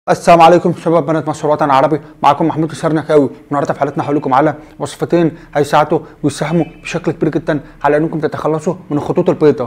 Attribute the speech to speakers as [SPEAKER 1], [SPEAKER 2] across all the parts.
[SPEAKER 1] السلام عليكم شباب بنات مصر الوطن العربي معكم محمود الشرنكاوي النهارده في حلقتنا هقول لكم على وصفتين هيساعدوا ويساهموا بشكل كبير جدا على انكم تتخلصوا من الخطوط البيضاء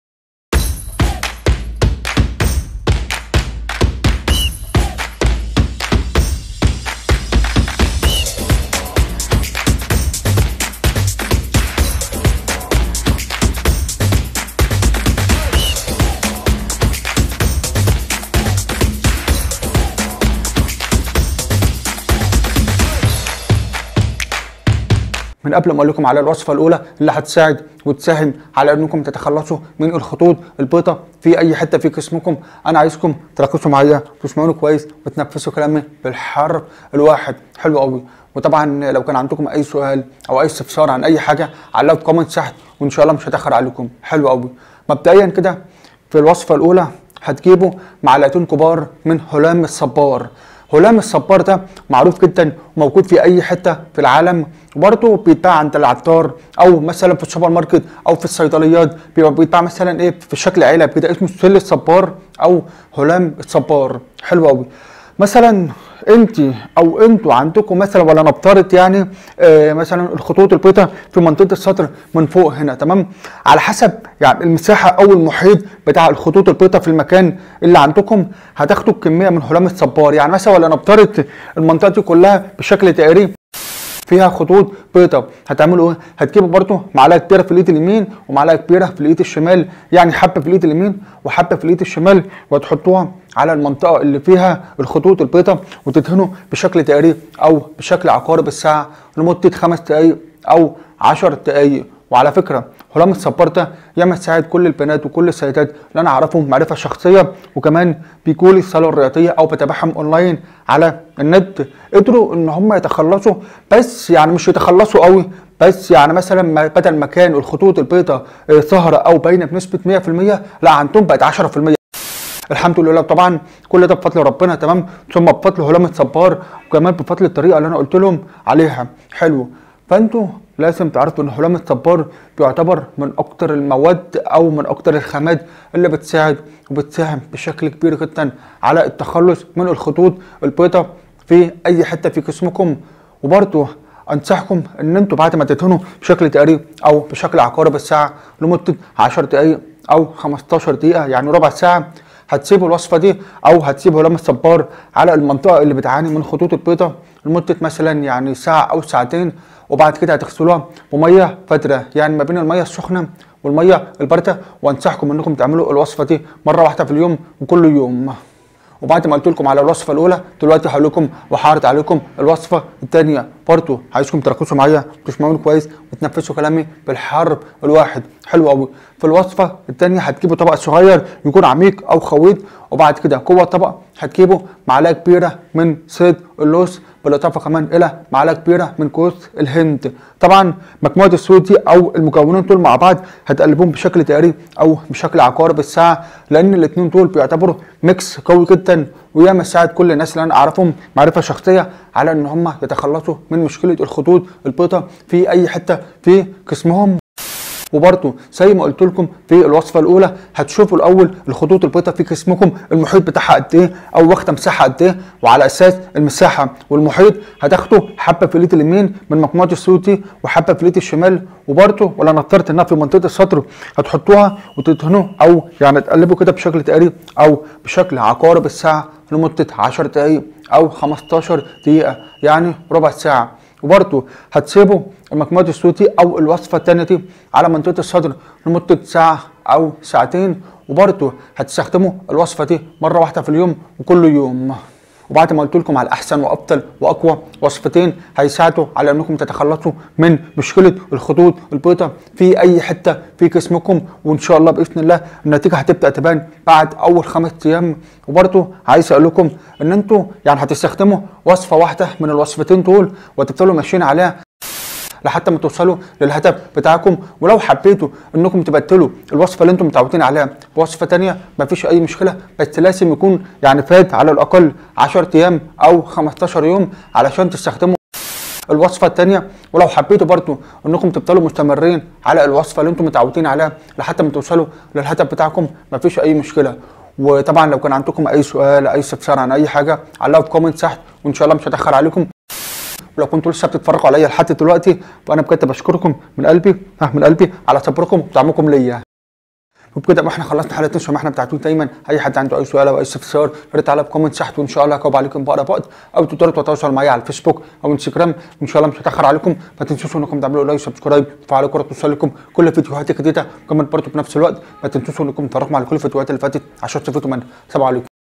[SPEAKER 1] من قبل ما اقول لكم على الوصفه الاولى اللي هتساعد وتساهم على انكم تتخلصوا من الخطوط البيضاء في اي حته في جسمكم انا عايزكم تركزوا معايا وتسمعوني كويس وتنفذوا كلامي بالحرف الواحد حلو قوي وطبعا لو كان عندكم اي سؤال او اي استفسار عن اي حاجه علقوا في كومنت تحت وان شاء الله مش هتاخر عليكم حلو قوي مبدئيا كده في الوصفه الاولى هتجيبوا معلقتين كبار من هلام الصبار هلام الصبار ده معروف جدا وموجود في اي حته في العالم وبرضه بيتباع عند العطار او مثلا في السوبر ماركت او في الصيدليات بيبقى بيتباع مثلا ايه في شكل علب كده اسمه سل الصبار او هلام الصبار حلو قوي مثلا انت او انتوا عندكم مثلا ولا نفترض يعني آه مثلا الخطوط البيضاء في منطقه السطر من فوق هنا تمام على حسب يعني المساحه او المحيط بتاع الخطوط البيضاء في المكان اللي عندكم هتاخدوا كميه من هلام الصبار يعني مثلا ولا نفترض المنطقه دي كلها بشكل دائري فيها خطوط بيضاء هتعملوا ايه؟ هتجيبوا برضو معلقه كبيره في الايد اليمين ومعلقه كبيره في الايد الشمال يعني حبه في الايد اليمين وحبه في الايد الشمال وتحطوها على المنطقه اللي فيها الخطوط البيضاء وتدهنوا بشكل دائري او بشكل عقارب الساعه لمده خمس دقائق او 10 دقائق وعلى فكره هلام الصبار ده ياما تساعد كل البنات وكل السيدات اللي انا اعرفهم معرفه شخصيه وكمان بيجوا لي الصاله الرياضيه او بتابعهم اونلاين على النت قدروا ان هم يتخلصوا بس يعني مش يتخلصوا قوي بس يعني مثلا بدل ما كان الخطوط البيضاء ظاهره او باينه بنسبه 100% لا عندهم بقت 10% الحمد لله طبعا كل ده بفضل ربنا تمام ثم بفضل هلام الصبار وكمان بفضل الطريقه اللي انا قلت لهم عليها حلو فانتوا لازم تعرفوا ان هلام الصبار بيعتبر من اكتر المواد او من اكتر الخامات اللي بتساعد وبتساهم بشكل كبير جدا على التخلص من الخطوط البيضاء في اي حته في جسمكم وبرضه انصحكم ان انتوا بعد ما تدهنوا بشكل دائري او بشكل عقارب الساعه لمده 10 دقائق او 15 دقيقه يعني ربع ساعه هتسيبوا الوصفه دي او هتسيبوا هلام الصبار على المنطقه اللي بتعاني من خطوط البيضاء لمده مثلا يعني ساعه او ساعتين وبعد كده هتغسلوها بميه فتره يعني ما بين الميه السخنه والميه البارده وانصحكم انكم تعملوا الوصفه دي مره واحده في اليوم وكل يوم وبعد ما قلت لكم على الوصفه الاولى دلوقتي هقول لكم وهعرض عليكم الوصفه الثانيه برضه عايزكم تركزوا معايا وتسمعوني كويس وتنفذوا كلامي بالحرف الواحد حلو قوي في الوصفه الثانيه هتجيبوا طبق صغير يكون عميق او خويط وبعد كده جوه الطبق هتجيبوا معلقه كبيره من صيد اللوز بالاضافه كمان الى معلقه كبيره من كوس الهند طبعا مجموعه الصوت دي او المكونين دول مع بعض هتقلبوهم بشكل دائري او بشكل عقارب الساعه لان الاثنين دول بيعتبروا ميكس قوي جدا وياما ساعد كل الناس اللي انا اعرفهم معرفه شخصيه على ان هم يتخلصوا من مشكله الخطوط البيضاء في اي حته في جسمهم وبرضه زي ما قلت لكم في الوصفه الاولى هتشوفوا الاول الخطوط البيضاء في جسمكم المحيط بتاعها قد ايه او واخده مساحه قد ايه وعلى اساس المساحه والمحيط هتاخدوا حبه في الايد اليمين من مجموعه الصوت دي وحبه في الايد الشمال وبرضه ولا نفترض انها في منطقه السطر هتحطوها وتدهنوا او يعني تقلبوا كده بشكل دائري او بشكل عقارب الساعه لمده 10 دقائق او 15 دقيقه يعني ربع ساعه وبرضه هتسيبوا مجموعه الصوت دي او الوصفه الثانيه دي على منطقه الصدر لمده ساعه او ساعتين وبرضه هتستخدموا الوصفه دي مره واحده في اليوم وكل يوم وبعد ما قلت لكم على احسن وافضل واقوى وصفتين هيساعدوا على انكم تتخلصوا من مشكله الخطوط البيضاء في اي حته في جسمكم وان شاء الله باذن الله النتيجه هتبدا تبان بعد اول خمس ايام وبرضه عايز اقول لكم ان انتوا يعني هتستخدموا وصفه واحده من الوصفتين دول وتفضلوا ماشيين عليها لحتى ما توصلوا للهدف بتاعكم ولو حبيتوا انكم تبدلوا الوصفه اللي انتم متعودين عليها بوصفه تانية مفيش اي مشكله بس لازم يكون يعني فات على الاقل 10 ايام او 15 يوم علشان تستخدموا الوصفه الثانيه ولو حبيتوا برضو انكم تفضلوا مستمرين على الوصفه اللي انتم متعودين عليها لحتى ما توصلوا للهدف بتاعكم مفيش اي مشكله وطبعا لو كان عندكم اي سؤال اي استفسار عن اي حاجه علقوا في كومنت تحت وان شاء الله مش هتاخر عليكم ولو كنتوا لسه بتتفرجوا عليا لحد دلوقتي فانا بجد بشكركم من قلبي ها من قلبي على صبركم ودعمكم ليا وبكده بقى احنا خلصنا حلقه نشر ما احنا بتاعتون دايما اي حد عنده اي سؤال او اي استفسار يا ريت على بكومنت تحت وان شاء الله هجاوب عليكم بأقرب وقت او تقدروا تتواصلوا معايا على الفيسبوك او انستجرام وان شاء الله مش هتاخر عليكم ما تنسوش انكم تعملوا لايك وسبسكرايب وتفعلوا الجرس توصل لكم كل فيديوهات جديده كمان برضه في نفس الوقت ما تنسوش انكم تتفرجوا على كل الفيديوهات اللي فاتت عشان تستفيدوا منها سلام عليكم